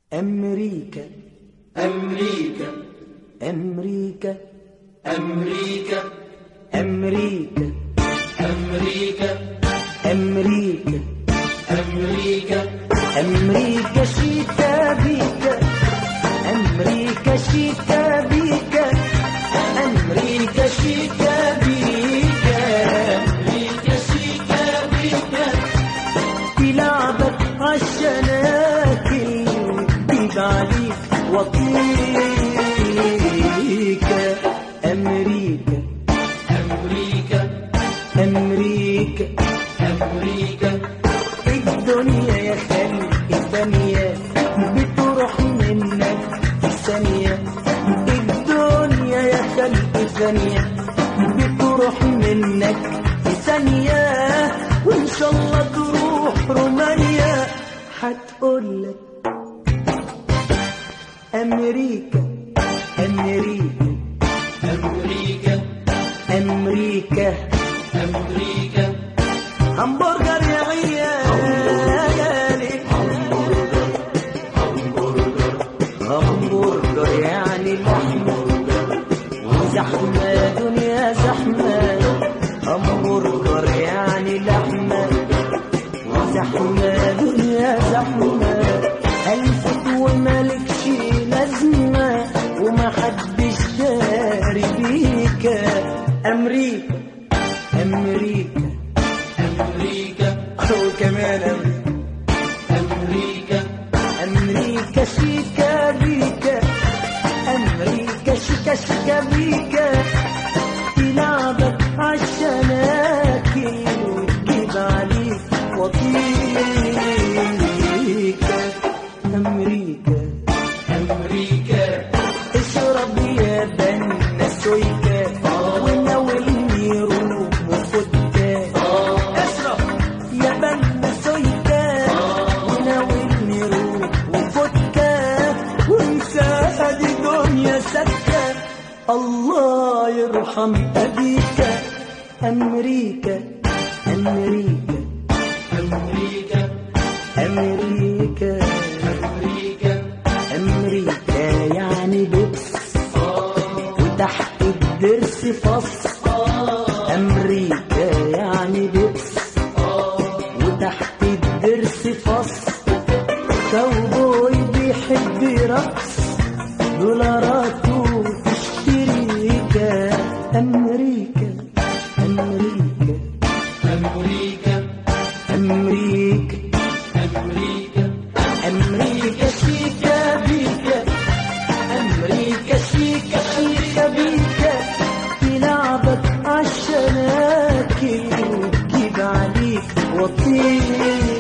أمريكا أمريكا أمريكا أمريكا أمريكا أمريكا أمريكا أمريكا أمريكا شيكا بيكا أمريكا شيكا بيكا أمريكا شيكا بيكا أمريكا شيكا بيكا تلعبك عالشناكل وتجيب عليك وطيك أمريكا أمريكا أمريكا أمريكا الدنيا يا خلق الدنيا بتروح منك في ثانية الدنيا يا خلق الدنيا بتروح منك في ثانية وإن شاء الله تروح رومانيا هتقولك أمريكا أمريكا أمريكا أمريكا أمريكا همبرجر يا عيالي همبرجر يعني لحمة وزحمة دنيا زحمة همبرجر يعني لحمة وزحمة دنيا زحمة هلفت ومالكش لازمة وما حدش داري بيك أمريكا أمريكا أمريكا وكمان أمريكا أمريكا أمريكا شيكا بيكا أمريكا شيكا شيكا بيكا تلعبك عالشناكل وتجيب عليك وطيك أمريكا أمريكا اشرب يا بنا سويكا وناولني روح وفوتكا اشرب يا بنا سويكا وناولني روح وفوتكا وانسى ادي دنيا سكة الله يرحم ابيك امريكا امريكا أمريكا امريكا أمريكا امريكا يعني بيبس وتحت الضرس فص امريكا يعني بيبس وتحت الضرس فص كاوبوي بيحب رقص دولارات وتشتريكا امريكا امريكا أمريكا امريكا أمريكا أمريكا شيكا بيكا أمريكا شيكا شيكا بيكا تلعبك عالشناكل وتجيب عليك وطيك